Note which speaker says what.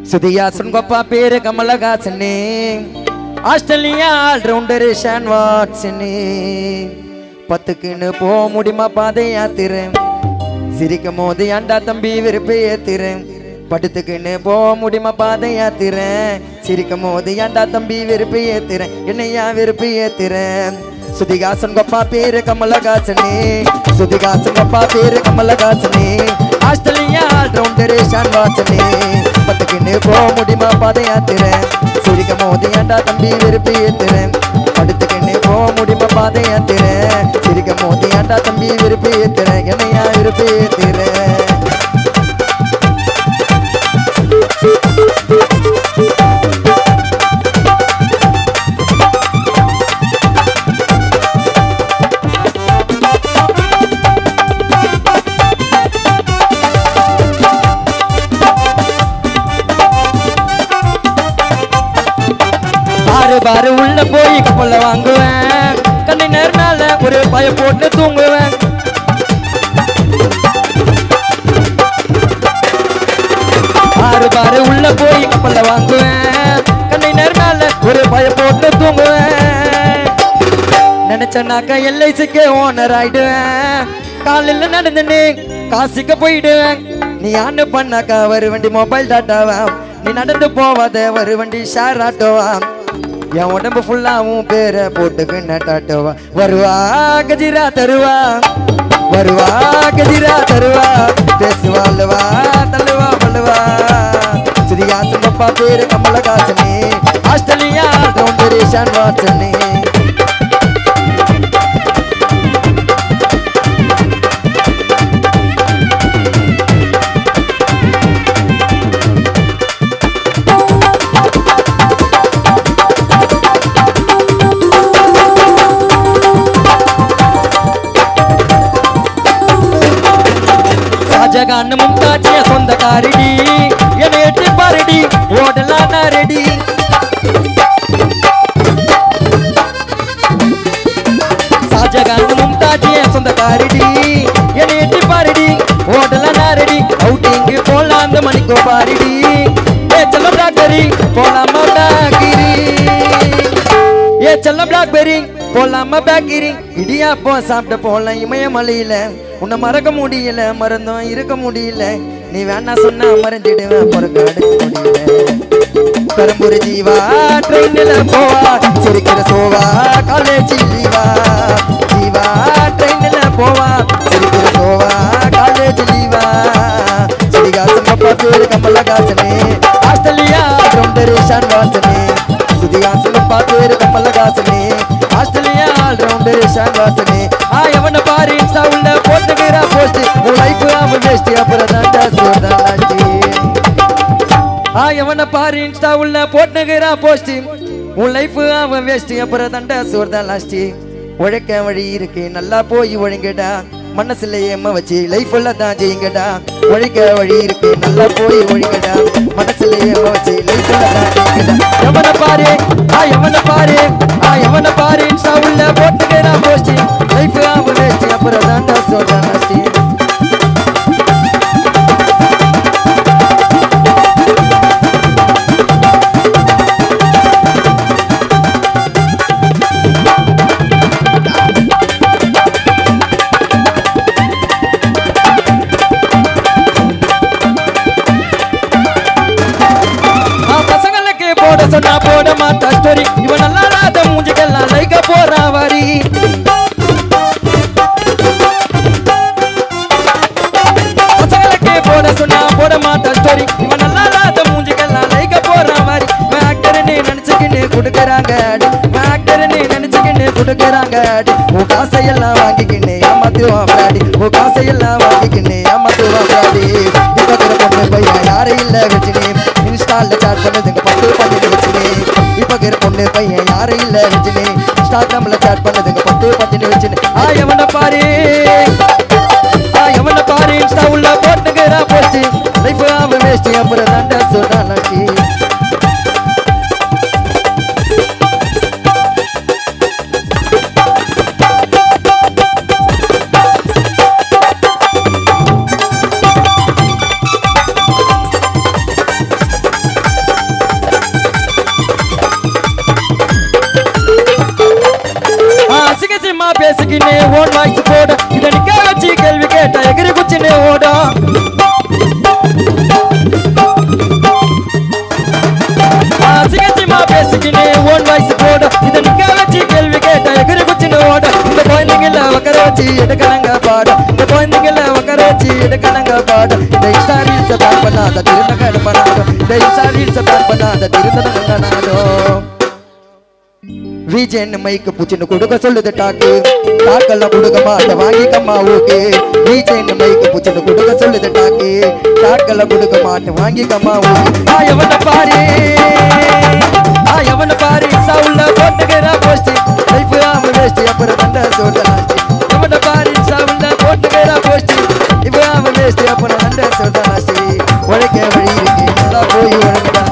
Speaker 1: சுதியாசன் கொப்பா பேரு கமலஹாசனே ஆஸ்திரேலியா ஆல்ரவுண்டர் ஷான் வாட்சனே பத்துக்குன்னு போக முடியுமா பாதை யாத்திரேன் சிரிக்கும் போது ஏன்டா தம்பி விருப்ப ஏத்துறேன் படுத்துக்குன்னு போக முடியுமா பாதை யாத்திரேன் சிரிக்கும் போது ஏன்டா தம்பி விருப்ப ஏத்துறேன் என்னையா விருப்ப ஏத்துறேன் சுதிகாசன் கொப்பா பேரு கமலஹாசனே சுதிகாசன் கொப்பா பேரு கமலஹாசனே ஆஸ்திரேலியா ஆல்ரவுண்டர் ஷான் வாட்சனே பத்துக்குன்னு போக முடியுமா பாதை யாத்திரேன் சிரிக்கும் போது ஏன்டா தம்பி விருப்ப ஏத்துறேன் படுத்துக்குன்னு போக முடியுமா பாதை யாத்திரேன் சிரிக்கும் போது ஏன்டா தம்பி விருப்ப ஏத்துறேன் என்னையா விருப்ப ஏத்துறேன் பாரு பாரு உள்ள போய் கப்பல்ல வாங்குவேன் கண்ணை நேர்னால ஒரு பய போட்டு தூங்குவேன் பாரு பாரு உள்ள போய் கப்பல்ல வாங்குவேன் கண்ணை நேர்னால ஒரு பய போட்டு தூங்குவேன் நினைச்சனாக்க எல்ஐசிக்கு ஓனர் ஆயிடுவேன் காலையில் நடந்துன்னு காசுக்கு போயிடுவேன் நீ ஆண்டு பண்ணாக்கா ஒரு வண்டி மொபைல் டாட்டாவா நீ நடந்து போவாத ஒரு வண்டி ஷேர் ஆட்டோவா என் உடம்பு ஃபுல்லாவும் பேரை போட்டுக்கு நட்டாட்டோவா வருவா கஜிரா தருவா வருவா கஜிரா தருவா பேசுவா அல்லவா தள்ளுவா பல்லுவா சிரியாசன் பப்பா பேரு கமலஹாசனே ஆஸ்திரேலியா ரவுண்டர் ஷான் வாட்சனே ஷாஜகான் மும்தாஜிய சொந்தக்காரிடி என்னை எட்டி பாருடி ஓடலாம் நான் ரெடி ஷாஜகான் மும்தாஜிய சொந்தக்காரிடி என்னை எட்டி பாருடி ஓடலாம் நான் ரெடி அவுட்டிங்கு போலாம் அந்த மணிக்கோ பாருடி ஏ செல்லம் டாக்டரி போலாமா டாக்கிரி ஏ செல்லம் பிளாக்பெரி போலாமா பேக்கரி இடியாப்போ சாப்பிட்டு போலாம் இமயமலையில உன்னை மறக்க முடியல மறந்தும் இருக்க முடியல நீ வேணா சொன்னா மறந்துடுவேன் பிறகு அடுக்க முடியல பெரம்பூர் ஜீவா ட்ரெயினில் போவா சிரிக்கிற சோவா காலேஜ் லீவா ஜீவா ட்ரெயினில் போவா சிரிக்கிற சோவா காலேஜ் லீவா சுதிகாசன் பப்பா பேரு கமலஹாசனே ஆஸ்திரேலியா ரவுண்டர் ஷான் வாசனே சுதிகாசன் பப்பா பேரு கமலஹாசனே ஆஸ்திரேலியா ஆல்ரவுண்டர் ஷான் வாசனே ஆ எவன பாரு இன்ஸ்டா உள்ள போட்டுக்கிறா போஸ்ட் உன் லைஃப் அவன் வேஸ்ட் அப்புறம் தாண்டா சோதாலாட்டி ஆ எவன பாரு இன்ஸ்டா உள்ள போட்டுக்கிறா போஸ்ட் உன் லைஃப் அவன் வேஸ்ட் அப்புறம் தாண்டா சோர்தா லாஸ்ட் உழைக்க வழி இருக்கு நல்லா போய் ஒழுங்கடா மனசுல ஏம வச்சு லைஃப் எல்லாம் தான் ஜெயிங்கடா உழைக்க வழி இருக்கு நல்லா போய் ஒழுங்கடா மனசுல ஏம வச்சு லைஃப் எல்லாம் தான் ஜெயிங்கடா எவன பாரு ஆ எவன பாரு ஆ எவன பாரு இன்ஸ்டா உள்ள போட்டுக்கிறா போஸ்ட் லைஃப் அவன் வேஸ்ட் அப்புறம் தாண்டா சோர்தா லாஸ்ட் ஆ, பசங்களுக்கு போட சொன்னா போட மாட்டா ஸ்டோரி இவன் நல்லா இல்லாத மூஞ்சிக்கெல்லாம் லைக்க போறா வரி பசங்களுக்கு போட சொன்னா போட மாட்டா ஸ்டோரி இவன் நல்லா இல்லாத மூஞ்சிக்கெல்லாம் லைக்க போறா வரி ஆக்டர்னு நினைச்சுக்கின்னு கொடுக்கறாங்க அடி ஆக்டர்னு நினைச்சுக்கின்னு கொடுக்கறாங்க அடி உன் காசையெல்லாம் வாங்கிக்கின்னு ஏமாத்துவான் பிராடி உன் காசையெல்லாம் வாங்கிக்கின்னு ஏமாத்துவான் பிராடி இப்ப பொண்ணு பையன் யாரும் இல்ல வச்சுனே இன்ஸ்டால்ல சாட் பண்ணதுங்க பத்து பண்ணிட்டு வச்சுனே இப்ப இருக்கிற பொண்ணு பையன் யாரும் இல்ல வச்சுனே இன்ஸ்டாகிராம்ல சாட் பண்ணதுங்க பத்து பண்ணிட்டு வச்சுனே ஆ எவன பாரு ஆ எவன பாரு இன்ஸ்டா உள்ள போட்டுக்கிறா போச்சு லைஃப் அவன் வேஸ்ட் அப்புறம் தாண்டா சொன்னாலாட்டி பேசிக்கின்னு ஓன் வாய்ஸ் போட இத நிக்க வச்சு கேள்வி கேட்டா எகிரி குச்சின்னு ஓடும் சிகச்சிமா பேசிக்கின்னு ஓன் வாய்ஸ் போட இத நிக்க வச்சு கேள்வி கேட்டா எகிரி குச்சின்னு ஓட இந்த குழந்தைங்கள உக்கர வச்சு எடுக்கணுங்க பாட இந்த குழந்தைங்கள உக்கர வச்சு எடுக்கணுங்க பாட இந்த இன்ஸ்டா ரீல்ஸ் பேன் பண்ணாத திருநகர் பண்ணாதோ இந்த இன்ஸ்டா ரீல்ஸ் பேன் பண்ணாத திருநகர் விஜயன் மைக்கு பூச்சின்னு கொடுக்க சொல்லுது டாக்கு டாக்கெல்லாம் கொடுக்க மாட்ட வாங்கிக்கம்மா ஓகே விஜயன் மைக்கு பூச்சின்னு கொடுக்க சொல்லுது டாக்கு டாக்கெல்லாம் கொடுக்க மாட்ட வாங்கிக்கம்மா ஓகே ஆ எவன பாரு ஆ எவன பாரு சவுல்ல போட்டுக்கிறா போஸ்ட் லைஃப் ஆம வேஸ்ட் அப்புறம் தண்ட சொல்ல லாஸ்ட் எவன பாரு சவுல்ல போட்டுக்கிறா போஸ்ட் இப்போ ஆம வேஸ்ட் அப்புறம் தண்ட சொல்ல லாஸ்ட் உழைக்க வழி இருக்கு நல்லா போய் உழைக்கடா